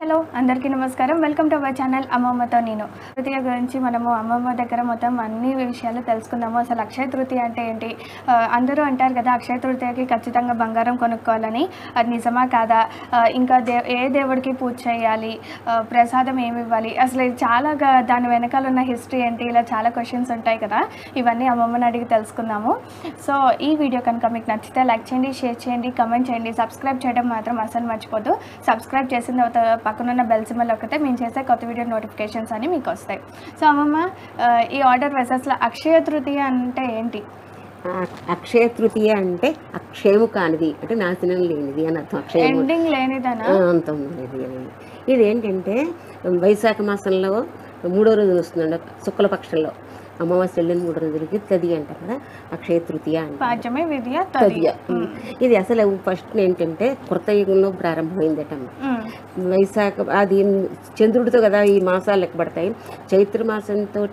Hello అందరికీ నమస్కారం welcome to our channel అమ్మమ్మతో నేను తృతీయ గురించి మనము అమ్మమ్మ దగ్గర మొత్తం అన్ని విషయాలు తెలుసుకుందాము అసలు అక్షయ తృతీయ అంటే ఏంటి ఆ, అందరూ అంటారు కదా అక్షయ తృతీయకి ఖచ్చితంగా బంగారం కొనుక్కోవాలని అది నిజమా కాదా ఆ, ఇంకా దే ఏ దేవుడికి పూజ చేయాలి ఆ, ప్రసాదం ఏమి ఇవ్వాలి అసలు ఇది చాలా గా- దాని వెనకాల ఉన్న హిస్టరీ ఏంటి ఇలా చాలా క్వశ్చన్స్ ఉంటాయి కదా ఇవన్నీ అమ్మమ్మని అడిగి తెలుసుకుందాము సో ఈ వీడియో కనుక మీకు నచ్చితే లైక్ చేయండి షేర్ చేయండి కమెంట్ చేయండి సబ్స్క్రైబ్ చేయడం మాత్రం అసలు మర్చిపోద్దు సబ్స్క్రైబ్ చేసిన తర్వాత పక్కనున్న బెల్ సింబల్ ఒకటే మేము చేసే కొత్త వీడియో నోటిఫికేషన్స్ అని మీకు వస్తాయి సో అమ్మమ్మ ఆ, ఈ ఆర్డర్ వెసెస్లో అక్షయ తృతీయ అంటే ఏంటి ఆ- అక్షయ తృతీయ అంటే అక్షయము కానిది అంటే నాశనం లేనిది అని అర్థం అక్షయము ఎండింగ్ లేనిదనా ఆ, అంతం లేనిది అని ఇది ఏంటంటే వైశాఖ మాసంలో మూడో రోజు వస్తుందండి శుక్లపక్షంలో అమావాస్య వెళ్ళిన మూడు రోజులకి తది అంటారు కదా అక్షయ తృతీయ అంటే పాడ్యమే విద్య తదియ తదియ ఇది అసలు ఫస్ట్ ఏంటంటే కృతయుగంలో ప్రారంభమైందట ఉమ్, వైశాఖ అది చంద్రుడితో కదా ఈ మాసాలు లెక్కబడతాయి చైత్ర మాసంతో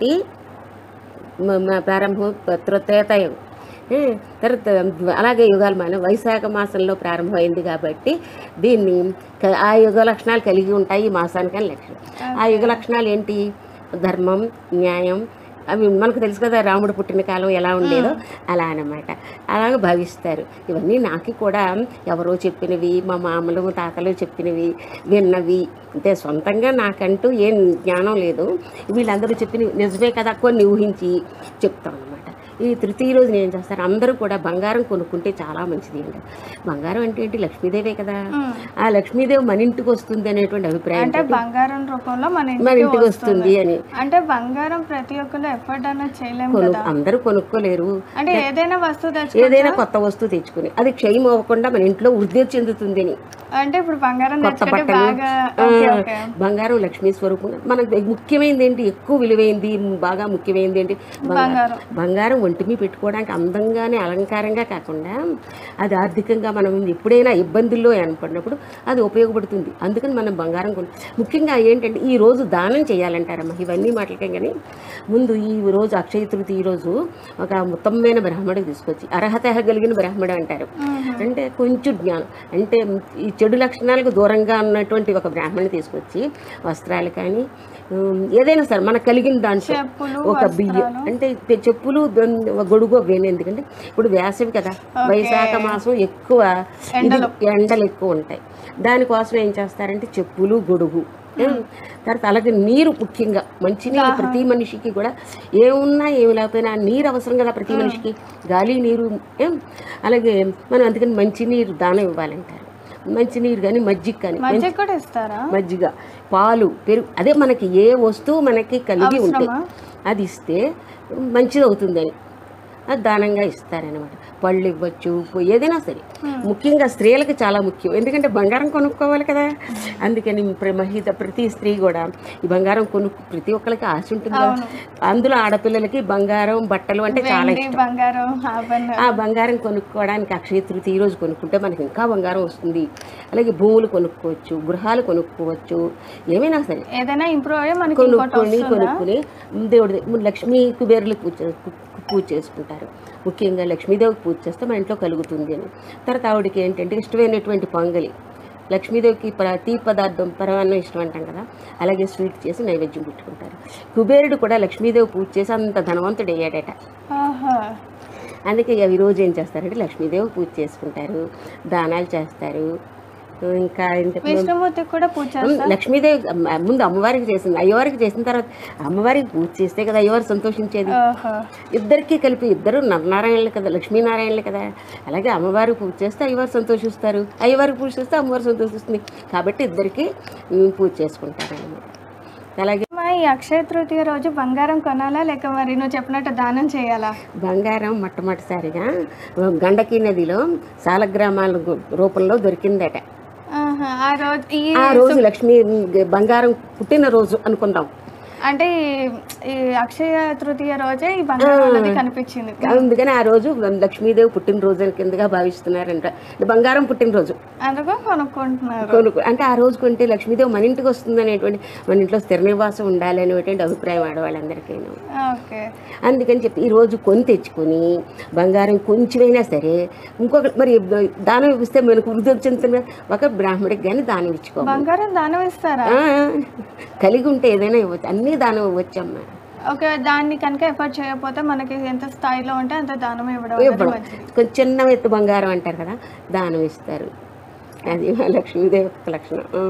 ప్రారంభం త్ర- త్రేతాయుగం ఏ, తర్వాత అలాగే యుగాలు మన వైశాఖ మాసంలో ప్రారంభమైంది కాబట్టి దీన్ని క- ఆ యుగ లక్షణాలు కలిగి ఉంటాయి ఈ మాసానికని లక్షణం ఆ యుగ లక్షణాలు ఏంటి ధర్మం న్యాయం అవి మనకు తెలుసు కదా రాముడు పుట్టిన కాలం ఎలా ఉండేదో అలా అన్నమాట అలాగ భావిస్తారు ఇవన్నీ నాకు కూడా ఎవరో చెప్పినవి మా మామలు తాతలు చెప్పినవి విన్నవి అంటే సొంతంగా నాకంటూ ఏం జ్ఞానం లేదు వీళ్ళందరూ చెప్పినవి నిజమే కదా కొన్ని ఊహించి చెప్తాం అనమాట ఈ తృతీయ రోజున ఏం చేస్తారు అందరూ కూడా బంగారం కొనుక్కుంటే చాలా మంచిది అండి బంగారం అంటే ఏంటి లక్ష్మీదేవే కదా ఉమ్. ఆ లక్ష్మీదేవి మన ఇంటికి వస్తుంది అనేటువంటి అభిప్రాయం అంటే బంగారం రూపంలో మన మన ఇంటికి ఇంటికి వస్తుంది అని అంటే బంగారం ప్రతి ఒక్కరు ఎఫర్ట్ అన్నది చేయలేము కొను కదా అందరూ కొనుక్కోలేరు అంటే ఏదైనా వస్తువు తెచ్చు ఏదైనా కొత్త వస్తువు తెచ్చుకుని అది క్షయం అవ్వకుండా మన ఇంట్లో వృద్ధి చెందుతుంది అని అంటే ఇప్పుడు బంగారం కొత్త తెచ్చుకుంటే బట్టలు బాగా ఆ, ఓకే ఓకే బంగారం లక్ష్మీ స్వరూపం మనకు ముఖ్యమైనది ఏంటి ఎక్కువ విలువైంది బాగా ముఖ్యమైనది ఏంటి బంగారం బంగారం బంగారం ఒంటి మీద పెట్టుకోవడానికి అందంగానే అలంకారంగా కాకుండా అది ఆర్థికంగా మనం ఎప్పుడైనా ఇబ్బందుల్లో అనుకున్నప్పుడు అది ఉపయోగపడుతుంది అందుకని మనం బంగారం కొను ముఖ్యంగా ఏంటంటే ఈ రోజు దానం చేయాలంటారమ్మా ఇవన్నీ మాటలకే కానీ ముందు ఈ రోజు అక్షయ తృతీయ ఈ రోజు ఒక ఉత్తమమైన బ్రాహ్మడికి తీసుకొచ్చి అర్హత కలిగిన బ్రాహ్మడు అంటారు అంటే కొంచెం జ్ఞానం అంటే ఈ చెడు లక్షణాలకు దూరంగా ఉన్నటువంటి ఒక బ్రాహ్మణి తీసుకొచ్చి వస్త్రాలు కానీ ఉమ్, ఏదైనా సరే మనకు కలిగిన దాంట్లో చెప్పులు ఒక బియ్యం అంటే పె- చెప్పులు దొన్- గొడుగు అవేనా ఎందుకంటే ఇప్పుడు వేసవి కదా వైశాఖ మాసం ఎక్కువ ఇది ఎండలు ఎక్కువ ఉంటాయి దానికోసం ఏం చేస్తారంటే చెప్పులు గొడుగు ఏం? తర్వాత అలాగే నీరు ముఖ్యంగా మంచినీరు ప్రతి మనిషికి కూడా ఏమున్నా ఏమి లేకపోయినా నీరు అవసరం కదా ప్రతి మనిషికి గాలి నీరు ఏం అలాగే మనం అందుకని మంచినీరు దానం ఇవ్వాలంటారు మంచినీరు కానీ మజ్జిగ కానీ మధ్య కూడా ఇస్తారా మజ్జిగ పాలు పెరుగు అదే మనకి ఏ వస్తువు మనకి కలిగి ఉంటే అది ఇస్తే మంచిది అవుతుందని అది దానంగా ఇస్తారనమాట పళ్ళు ఇవ్వచ్చు పో- ఏదైనా సరే ముఖ్యంగా స్త్రీలకు చాలా ముఖ్యం ఎందుకంటే బంగారం కొనుక్కోవాలి కదా అందుకని ప్ర- మహిళ ప్రతి స్త్రీ కూడా ఈ బంగారం కొనుక్కు ప్రతి ఒక్కరికి ఆశ ఉంటుంది కదా. అందులో ఆడపిల్లలకి బంగారం బట్టలు అంటే చాలా వెండి, బంగారం ఆభరణ ఆ బంగారం కొనుక్కోవడానికి అక్షయ తృతీయ ఈ రోజు కొనుక్కుంటే మనకి ఇంకా బంగారం వస్తుంది అలాగే భూములు కొనుక్కోవచ్చు గృహాలు కొనుక్కోవచ్చు ఏమైనా సరే ఏదైనా ఇంప్రూవ్ అయ్యే మనకి ఇంకోటి కొనుక్కొని వస్తుందా కొనుక్కుని దేవుడి ద- లక్ష్మీ కుబేరులు పూజ కు- పూజ చేసుకుంటారు ముఖ్యంగా లక్ష్మీదేవికి పూజ చేస్తే మన ఇంట్లో కలుగుతుంది అని తర్వాత ఆవిడకి ఏంటంటే ఇష్టమైనటువంటి పొంగలి లక్ష్మీదేవికి ప్రతి పదార్థం పరమాన్నం ఇష్టం అంటాం కదా అలాగే స్వీట్ చేసి నైవేద్యం పెట్టుకుంటారు కుబేరుడు కూడా లక్ష్మీదేవి పూజ చేసి అంత ధనవంతుడు అయ్యాడట ఆహా. అందుకే ఇక ఈ రోజు ఏం చేస్తారంటే లక్ష్మీదేవి పూజ చేసుకుంటారు దానాలు చేస్తారు ఇంకా ఇంత విష్ణుమూర్తికి కూడా పూజ చేస్తారా? లక్ష్మీదేవి అమ్మ- ముందు అమ్మవారికి చేసింది అయ్యవారికి చేసిన తర్వాత అమ్మవారికి పూజ చేస్తే కదా అయ్యవారు సంతోషించేది ఆహా. ఇద్దరికి కలిపి ఇద్దరు నరనారాయణలు కదా లక్ష్మీనారాయణలు కదా అలాగే అమ్మవారికి పూజ చేస్తే అయ్యవారు సంతోషిస్తారు అయ్యవారికి పూజ చేస్తే అమ్మవారు సంతోషిస్తుంది కాబట్టి ఇద్దరికి ఉమ్, పూజ చేసుకుంటారు అన్నమాట అలాగే మా ఈ అక్షయ తృతీయ రోజు బంగారం కొనాలా లేక మరి నువ్వు చెప్పినట్టు దానం చేయాలా బంగారం మొట్టమొదటిసారిగా గండకీ నదిలో సాలగ్రామాల గు- రూపంలో దొరికిందట ఆహా. ఆ రోజు ఈ ఆ రోజు లక్ష్మీ బంగారం పుట్టిన రోజు అనుకుందాం అంటే ఈ- ఈ అక్షయ తృతీయ రోజే ఈ బంగారం అనేది కనిపించింది అందుకని ఆ రోజు లక్ష్మీదేవి పుట్టినరోజు అని కిందగా భావిస్తున్నారంట బంగారం పుట్టినరోజు అందుకు కొనుక్కుంటున్నారు కొనుక్కు అంటే ఆ రోజు కొంటే లక్ష్మీదేవి మన ఇంటికి వస్తుంది అనేటువంటి మన ఇంట్లో స్థిర నివాసం ఉండాలి అనేటువంటి అభిప్రాయం ఆడవాళ్ళందరికీ ఓకే అందుకని చెప్పి ఈ రోజు కొని తెచ్చుకొని బంగారం కొంచెమైనా సరే ఇంకొక మరి దానం ఇస్తే మనకు వృద్ధి వచ్చింది ఒక బ్రాహ్మడికి కానీ దానం ఇచ్చుకోవాలి బంగారం దానం ఇస్తారా ఆ, కలిగి ఉంటే ఏదైనా ఇవ్వచ్చు అన్నీ దానం ఇవ్వచ్చమ్మా ఓకే దాన్ని కనుక ఎఫర్ట్ చేయకపోతే మనకి ఎంత స్థాయిలో ఉంటే అంత దానం ఇవ్వడం అనేది ఇవ్వడం మంచిది కొంచెం చిన్న ఎత్తు బంగారం అంటారు కదా దానం ఇస్తారు అది మా లక్ష్మీదేవి యొక్క లక్షణం ఆ.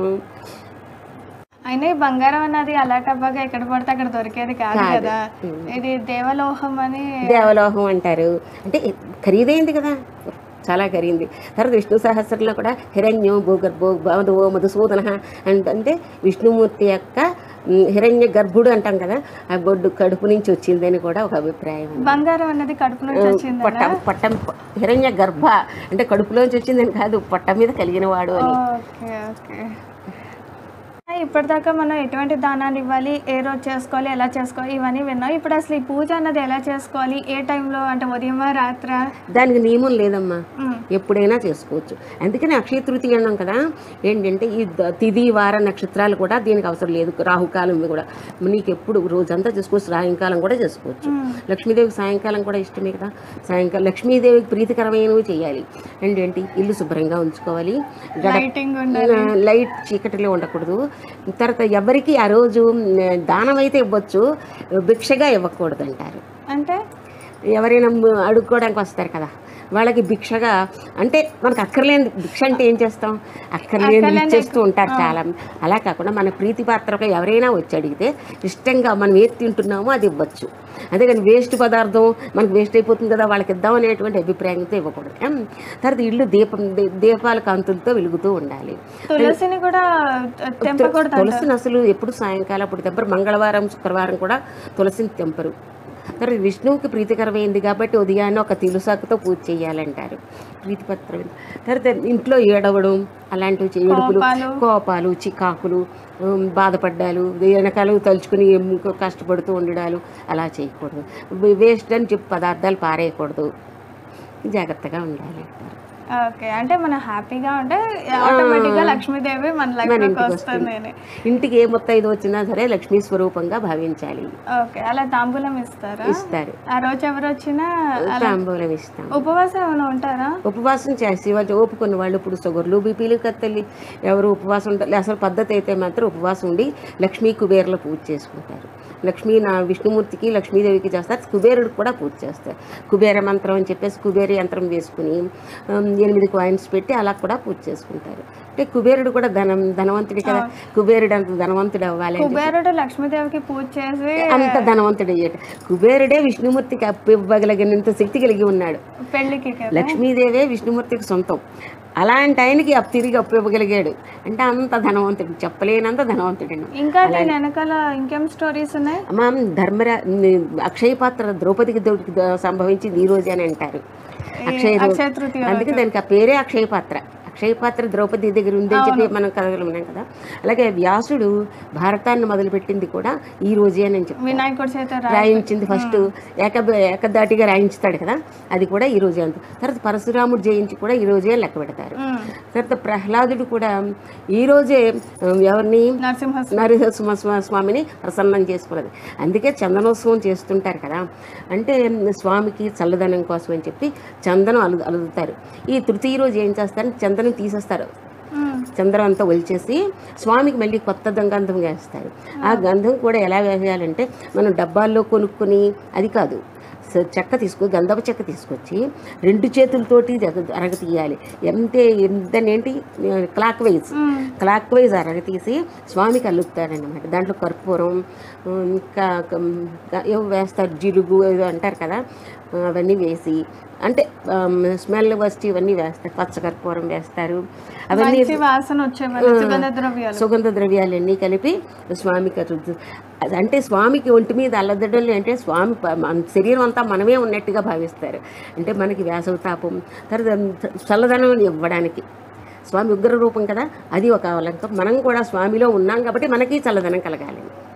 అయినా ఈ బంగారం అన్నది అలా కబ్బాగా ఎక్కడ పడితే అక్కడ దొరికేది కాదు కాదు. కదా ఇది దేవలోహం అని దేవలోహం అంటారు అంటే ఖరీదైంది కదా చాలా ఖరీంది తర్వాత విష్ణు సహస్రంలో కూడా హిరణ్యం భూగర్భో భవదో మధుసూదన అంటే విష్ణుమూర్తి యొక్క ఉమ్, హిరణ్య గర్భుడు అంటాం కదా ఆ బొడ్డు కడుపు నుంచి వచ్చిందని కూడా ఒక అభిప్రాయం ఉంది. బంగారం అన్నది కడుపు నుంచి వచ్చిందా పొట్ట పొట్ట హిరణ్య గర్భ అంటే కడుపులోంచి వచ్చిందని కాదు పొట్ట మీద కలిగిన వాడు అని ఓకే ఓకే ఇప్పటిదాకా మనం ఎటువంటి దానాలు ఇవ్వాలి ఏ రోజు చేసుకోవాలి ఎలా చేసుకోవాలి ఇవన్నీ విన్నాం ఇప్పుడు అసలు ఈ పూజ అన్నది ఎలా చేసుకోవాలి ఏ టైంలో అంటే ఉదయమా రాత్రా దానికి నియమం లేదమ్మా ఉమ్. ఎప్పుడైనా చేసుకోవచ్చు అందుకని అక్షయ తృతీయ అన్నాం కదా ఏంటంటే ఈ ద- తిథి వార నక్షత్రాలు కూడా దీనికి అవసరం లేదు రాహుకాలం ఇవి కూడా నీకు ఎప్పుడు రోజంతా చేసుకోవచ్చు సాయంకాలం కూడా చేసుకోవచ్చు లక్ష్మీదేవికి సాయంకాలం కూడా ఇష్టమే కదా సాయంకాలం లక్ష్మీదేవికి ప్రీతికరమైనవి చేయాలి ఏంటంటే ఇల్లు శుభ్రంగా ఉంచుకోవాలి గడ లైటింగ్ ఉండాలి లైట్ చీకటిలో ఉండకూడదు తర్వాత ఎవరికి ఆ రోజు మ్, దానం అయితే ఇవ్వచ్చు భిక్షగా ఇవ్వకూడదు అంటారు అంటే ఎవరైనా మ్, అడుక్కోవడానికి వస్తారు కదా వాళ్ళకి భిక్షగా అంటే మనకు అక్కర్లేని భిక్ష అంటే ఏం చేస్తాం అక్కర్లేని ఇచ్చేస్తూ ఉంటారు చాలా అలా కాకుండా మన ప్రీతి పాత్రగా ఎవరైనా వచ్చి అడిగితే ఇష్టంగా మనం ఏది తింటున్నామో అది ఇవ్వచ్చు అంతేగాని వేస్ట్ పదార్థం మనకు వేస్ట్ అయిపోతుంది కదా వాళ్ళకి ఇద్దాం అనేటువంటి అభిప్రాయంతో ఇవ్వకూడదు ఏం? తర్వాత ఇల్లు దీపం దీ- దీపాల కాంతులతో వెలుగుతూ ఉండాలి తులసిని కూడా తెంపకూడదు తులసిని అసలు ఎప్పుడు సాయంకాలం అప్పుడు తెంపరు మంగళవారం శుక్రవారం కూడా తులసిని తెంపరు తర్వాత విష్ణువుకి ప్రీతికరమైంది కాబట్టి ఉదయాన్నే ఒక తులసాకుతో పూజ చేయాలంటారు ప్రీతిపత్రం తర్వాత ఇంట్లో ఏడవడం అలాంటివి చే- ఏడుపులు కోపాలు. కోపాలు చికాకులు ఉమ్, బాధపడ్డాలు వెనకాల తలుచుకుని ఇంకో కష్టపడుతూ ఉండడాలు అలా చేయకూడదు వేస్ట్ అని చెప్పి పదార్థాలు పారేయకూడదు జాగ్రత్తగా ఉండాలి అంటారు ఓకే అంటే మనం హ్యాపీగా ఉంటే ఆటోమేటిక్ గా లక్ష్మీదేవి మన లైఫ్ లోకి ఇంటికి వస్తుంది అని ఇంటికి ఏ మొత్తం వచ్చినా సరే లక్ష్మీ స్వరూపంగా భావించాలి ఓకే అలా తాంబూలం ఇస్తారా ఇస్తారు ఆ రోజు ఎవరు వచ్చినా తాంబూలం ఇస్తాం ఉపవాసం ఏమైనా ఉంటారా ఉపవాసం చేసి వాళ్ళు ఓపుకున్న వాళ్ళు ఇప్పుడు షుగర్లు బీపీలు కత్తల్లి ఎవరు ఉపవాసం ఉంటారు అసలు పద్ధతి అయితే మాత్రం ఉపవాసం ఉండి లక్ష్మీ కుబేర్ల పూజ చేసుకుంటారు లక్ష్మీ నా విష్ణుమూర్తికి లక్ష్మీదేవికి చేస్తారు కుబేరుడికి కూడా పూజ చేస్తారు కుబేర మంత్రం అని చెప్పేసి కుబేర యంత్రం వేసుకుని ఉమ్, ఎనిమిది కాయిన్స్ పెట్టి అలా కూడా పూజ చేసుకుంటారు అంటే కుబేరుడు కూడా ధనం ధనవంతుడి కదా కుబేరుడు అంత ధనవంతుడు అవ్వాలి అని చెప్పి కుబేరుడు లక్ష్మీదేవికి పూజ చేసి అంత ధనవంతుడు అయ్యాడు కుబేరుడే విష్ణుమూర్తికి అప్పు ఇవ్వగలిగినంత శక్తి కలిగి ఉన్నాడు పెళ్లికి కదా లక్ష్మీదేవే విష్ణుమూర్తికి సొంతం అలాంటి ఆయనకి అప్పు తిరిగి అప్పు ఇవ్వగలిగాడు అంటే అంత ధనవంతుడు చెప్పలేనంత ధనవంతుడు ఇంకా దీని వెనకాల ఇంకేం స్టోరీస్ ఉన్నాయి అమ్మా ధర్మరా అక్షయ పాత్ర ద్రౌపదికి దొరికి సంభవించింది ఈ రోజే అని అంటారు అక్షయ రో- అక్షయ తృతీయ అందుకే దానికి ఆ పేరే అక్షయ పాత్ర అక్షయ పాత్ర ద్రౌపది దగ్గర ఉందని చెప్పి మనం కథలు విన్నాం కదా అలాగే వ్యాసుడు భారతాన్ని మొదలుపెట్టింది కూడా ఈ రోజే అని చెప్పి వినాయకుడి చేత రా- రాయించింది ఫస్ట్ ఏక ఏకదాటిగా రాయించుతాడు కదా అది కూడా ఈ రోజే అంత తర్వాత పరశురాముడు జయించి కూడా ఈ రోజే లెక్క పెడతారు ఉమ్. తర్వాత ప్రహ్లాదుడు కూడా ఈ రోజే ఆ, ఎవరిని నరసింహ నరసింహ స్వా- స్వామిని ప్రసన్నం చేసుకున్నది అందుకే చందనోత్సవం చేస్తుంటారు కదా అంటే స్వామికి చల్లదనం కోసం అని చెప్పి చందనం అలు అలుగుతారు ఈ తృతీయ రోజు ఏం చేస్తారంటే చందనం తీసేస్తారు ఉమ్. చంద్రం అంతా ఒలిచేసి స్వామికి మళ్ళీ కొత్త గంధం వేస్తారు ఆ గంధం కూడా ఎలా వేయాలంటే మనం డబ్బాల్లో కొనుక్కొని అది కాదు స- చెక్క తీసుకు గంధపు చెక్క తీసుకొచ్చి రెండు చేతులతోటి జగ- అరగ తీయాలి ఎంతే ఎంతనేంటి clockwise um. Clockwise అరగ తీసి స్వామికి అల్లుతారనమాట దాంట్లో కర్పూరం ఉమ్, ఇంకా కం- ఇంకా ఏవో వేస్తారు జిలుగు ఏదో అంటారు కదా ఆ, అవన్నీ వేసి అంటే స్మెల్ వస్తే ఇవన్నీ వేస్తారు పచ్చ కర్పూరం వేస్తారు అవన్నీ మంచి వాసన వచ్చేవారు సుగంధ ద్రవ్యాలు సుగంధ ద్రవ్యాలన్నీ కలిపి స్వామికి రుద్దు అది అంటే స్వామికి ఒంటి మీద అల్లదడ్డలు అంటే స్వామి ప- మన శరీరం అంతా మనమే ఉన్నట్టుగా భావిస్తారు అంటే మనకి వేసవి తాపం తర్వాత చల్లదనం ఇవ్వడానికి స్వామి ఉగ్ర రూపం కదా అది ఒక అవలంకం మనం కూడా స్వామిలో ఉన్నాం కాబట్టి మనకి చల్లదనం కలగాలి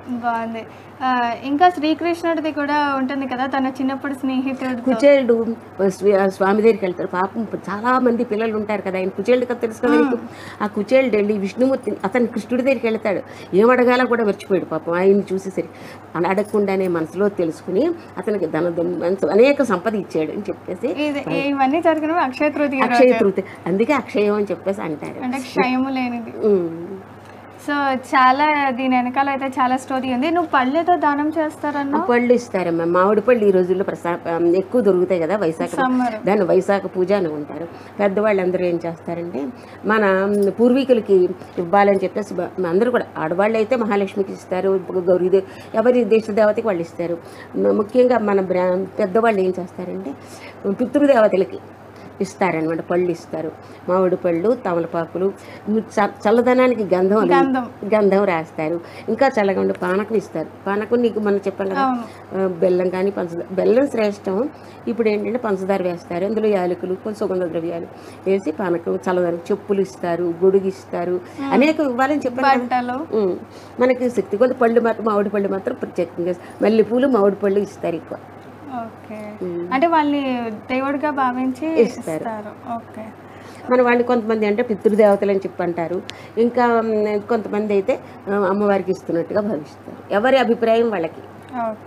బాగుంది ఆ, ఇంకా శ్రీకృష్ణుడిది కూడా ఉంటుంది కదా తన చిన్నప్పుడు స్నేహితుడు కుచేలుడు స్వ- స్వామి దగ్గరికి వెళ్తారు పాపం చాలా మంది పిల్లలు ఉంటారు కదా ఆయన కుచేలుడు కదా తెలుసు కదా నీకు ఆ కుచేలుడు వెళ్ళి విష్ణుమూర్తి అతను కృష్ణుడి దగ్గరికి వెళ్తాడు ఏం అడగాలో కూడా మర్చిపోయాడు పాపం ఆయన్ని చూసేసరికి అని అడగకుండానే మనసులో తెలుసుకుని అతనికి ధన ధన- అనేక సంపద ఇచ్చాడు అని చెప్పేసి ఇది ఇవన్నీ జరిగినవి అక్షయ తృతీయ రోజు. అక్షయ తృతీయ అందుకే అక్షయం అని చెప్పేసి అంటారు అంటే క్షయము లేనిది ఉమ్. సో చాలా దీని వెనకాల అయితే చాలా స్టోరీ ఉంది నువ్వు పళ్ళేతో దానం చేస్తారన్నా పళ్ళు ఇస్తారమ్మా మామిడి పళ్ళు ఈ రోజుల్లో ప్రసా ఎక్కువ దొరుకుతాయి కదా వైశాఖ సమ్మర్ దాన్ని వైశాఖ పూజ అని ఉంటారు పెద్దవాళ్ళు అందరూ ఏం చేస్తారంటే మన పూర్వీకులకి ఇవ్వాలని చెప్పేసి బ- అందరూ కూడా ఆడవాళ్ళు అయితే మహాలక్ష్మికి ఇస్తారు గౌరీదేవి ఎవరి దేశ దేవతకి వాళ్ళు ఇస్తారు మ- ముఖ్యంగా మన బ్రా పెద్దవాళ్ళు ఏం చేస్తారంటే పితృదేవతలకి ఇస్తారనమాట పళ్ళు ఇస్తారు మామిడి పళ్ళు తమలపాకులు చ- చల్లదనానికి గంధం అలి- గంధం గంధం రాస్తారు ఇంకా చల్లగా ఉండే పానకం ఇస్తారు పానకం నీకు మనం చెప్పాం కదా అవును ఆ, బెల్లం కానీ పంచదార బెల్లం శ్రేష్టం ఇప్పుడు ఏంటంటే పంచదార వేస్తారు అందులో యాలకులు కొంచెం సుగంధ ద్రవ్యాలు వేసి పానకం చల్లదనం చెప్పులు ఇస్తారు గొడుగు ఇస్తారు అనేక ఇవ్వాలని చెప్పాను కదా. బట్టలు ఉమ్. మనకి శక్తి కొంత పళ్ళు మాత్రం మామిడి పళ్ళు మాత్రం ప్రత్యేకంగా మల్లెపూలు మామిడి పళ్ళు ఇస్తారు ఎక్కువ ఓకే ఉమ్. అంటే వాళ్ళని దేవుడిగా భావించి ఇస్తారు. ఇస్తారు ఓకే మన వాళ్ళు కొంతమంది అంటే పితృదేవతలు అని చెప్పి అంటారు ఇంకా ఉమ్, కొంతమంది అయితే ఆ, అమ్మవారికి ఇస్తున్నట్టుగా భావిస్తారు ఎవరి అభిప్రాయం వాళ్ళకి ఓకే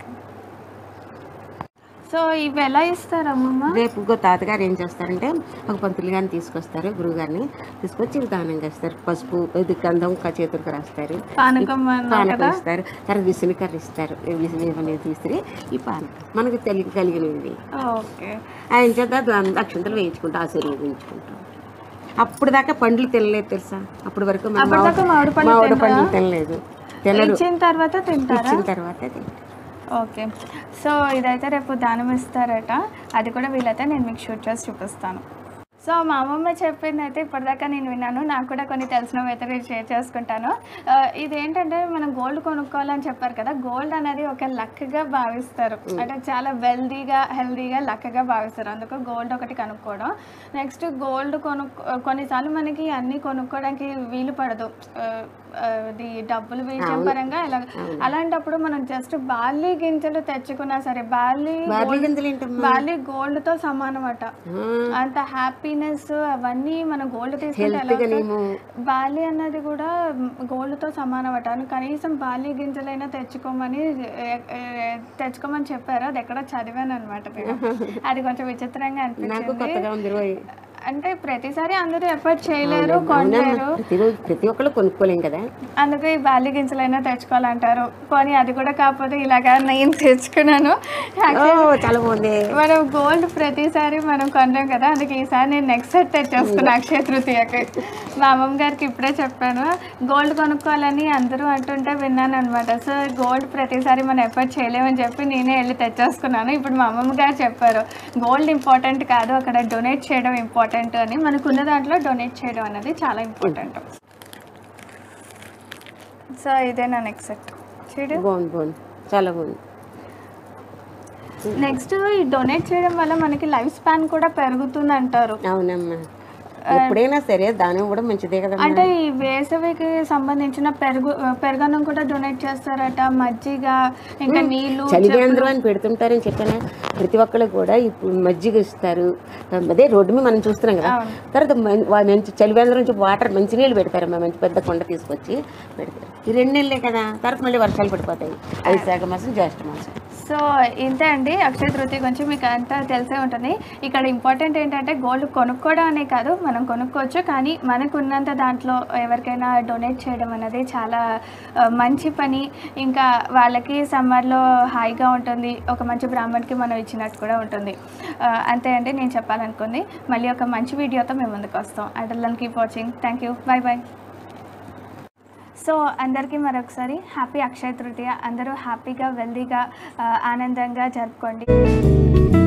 సో ఇవి ఎలా ఇస్తారు అమ్మమ్మ రేపు ఇంకో తాతగారు ఏం చేస్తారంటే ఒక పంతులు గారిని తీసుకొస్తారు గురువుగారిని తీసుకొచ్చి ఇవి దానంగా ఇస్తారు పసుపు ఇది గంధం క- చేతులకు రాస్తారు పానకం అన్నా పానకం కదా ఇస్తారు తర్వాత విసినికర్ర ఇస్తారు విసిని అనేది తీసుకుని ఈ పానకం మనకు తెలియ కలిగినవి ఓకే ఆయన చేత దా- అక్షంతలు వేయించుకుంటాం ఆశీర్వదించుకుంటాం అప్పుడు దాకా పండ్లు తినలేదు తెలుసా అప్పటి వరకు మనం అప్పటిదాకా మామిడి పళ్ళు మామిడి తినరా? పండ్లు తినలేదు తినరు ఇచ్చిన తర్వాత తింటారా ఇచ్చిన తర్వాత తింటారు ఓకే సో ఇదైతే రేపు దానం ఇస్తారట అది కూడా వీలైతే నేను మీకు షూట్ చేసి చూపిస్తాను సో మా అమ్మమ్మ చెప్పింది అయితే ఇప్పటిదాకా నేను విన్నాను నాకు కూడా కొన్ని తెలిసినవి అయితే నేను షేర్ చేసుకుంటాను ఆ, ఇదేంటంటే మనం గోల్డ్ కొనుక్కోవాలని చెప్పారు కదా గోల్డ్ అనేది ఒక లక్గా భావిస్తారు అంటే చాలా వెల్దీగా హెల్దీగా లక్గా భావిస్తారు అందుకు గోల్డ్ ఒకటి కనుక్కోవడం నెక్స్ట్ గోల్డ్ కొనుక్కో కొన్నిసార్లు మనకి అన్నీ కొనుక్కోవడానికి వీలు పడదు ఆ, ఆ, అది డబ్బులు విషయం పరంగా ఇలా అలాంటప్పుడు మనం జస్ట్ బార్లీ గింజలు తెచ్చుకున్నా సరే బార్లీ బార్లీ గింజలు ఏంటమ్మా బార్లీ గోల్డ్ తో సమానం అట ఆ, అంత హ్యాపీనెస్ అవన్నీ మనం గోల్డ్ తీసుకుంటే ఎలా హెల్త్గా నేమో బాలి అన్నది కూడా గోల్డ్ తో సమానం అట కనీసం బాలి గింజలైనా తెచ్చుకోమని ఏ- ఏ- తెచ్చుకోమని చెప్పారు అది ఎక్కడ చదివాను అనమాట అది కొంచెం విచిత్రంగా నాకు అనిపించింది కొత్తగా ఉంది రోయ్ అంటే ప్రతిసారి అందరూ ఎఫర్ట్ చేయలేరు కొనలేరు ప్రతిరోజు ప్రతి ఒక్కళ్ళు కొనుక్కోలేం కదా అందుకే ఈ బాలి గింజలైనా తెచ్చుకోవాలంటారు కొని అది కూడా కాకపోతే ఇలాగా నేను తెచ్చుకున్నాను ఓ చాలా బాగుంది మనం గోల్డ్ ప్రతిసారి మనం కొనలేం కదా అందుకే ఈసారి నేను నెక్స్ట్ సెట్ తెచ్చేసుకున్నా అక్షయ తృతీయకి మా అమ్మమ్మ గారికి ఇప్పుడే చెప్పాను గోల్డ్ కొనుక్కోవాలని అందరూ అంటుంటే విన్నాను అనమాట సో గోల్డ్ ప్రతిసారి మనం ఎఫర్ట్ చేయలేమని చెప్పి నేనే వెళ్ళి తెచ్చేసుకున్నాను ఇప్పుడు మా అమ్మమ్మ గారు చెప్పారు గోల్డ్ ఇంపార్టెంట్ కాదు అక్కడ డొనేట్ చేయడం ఇంపార్టెంట్ అని మనకున్న దాంట్లో డొనేట్ చేయడం అనేది చాలా ఇంపార్టెంట్ సో ఇదే నా నెక్స్ట్ సెట్ చూడు బాగుంది బాగుంది చాలా బాగుంది నెక్స్ట్ ఈ డొనేట్ చేయడం వల్ల మనకి లైఫ్ స్పాన్ కూడా పెరుగుతుంది అంటారు అవునమ్మా ఎప్పుడైనా సరే దానం కూడా మంచిదే కదా అంటే ఈ వేసవికి సంబంధించిన పెరుగు పెరుగన్నం కూడా డొనేట్ చేస్తారట మజ్జిగ ఇంకా నీళ్లు చలివేంద్రం అని పెడుతుంటారని చెప్పాను ప్రతి ఒక్కళ్ళు కూడా ఇప్పుడు మజ్జిగ ఇస్తారు అదే రోడ్డు మీద మనం చూస్తున్నాం కదా అవును. తర్వాత మం- వా- మంచి చలివేంద్రం నుంచి వాటర్ మంచినీళ్ళు పెడతారమ్మా మంచి పెద్ద కొండ తీసుకొచ్చి పెడతారు ఈ రెండు నెలలే కదా తర్వాత మళ్ళీ వర్షాలు పడిపోతాయి వైశాఖ మాసం జ్యేష్ఠ మాసం సో ఇంతే అండి అక్షయ తృతీయ గురించి మీకు అంతా తెలిసే ఉంటుంది ఇక్కడ ఇంపార్టెంట్ ఏంటంటే గోల్డ్ కొనుక్కోవడం అనే కాదు మనం కొనుక్కోవచ్చు కానీ మనకు ఉన్నంత దాంట్లో ఎవరికైనా డొనేట్ చేయడం అనేది చాలా ఆ, మంచి పని ఇంకా వాళ్ళకి సమ్మర్లో హాయిగా ఉంటుంది ఒక మంచి బ్రాహ్మణ్కి మనం ఇచ్చినట్టు కూడా ఉంటుంది ఆ, అంతే అండి నేను చెప్పాలనుకుంది మళ్ళీ ఒక మంచి వీడియోతో మేము ముందుకు వస్తాం and keep watching thank you bye bye so అందరికీ మరొకసారి హ్యాపీ అక్షయ తృతీయ అందరూ హ్యాపీగా వెల్దీగా ఆ, ఆనందంగా జరుపుకోండి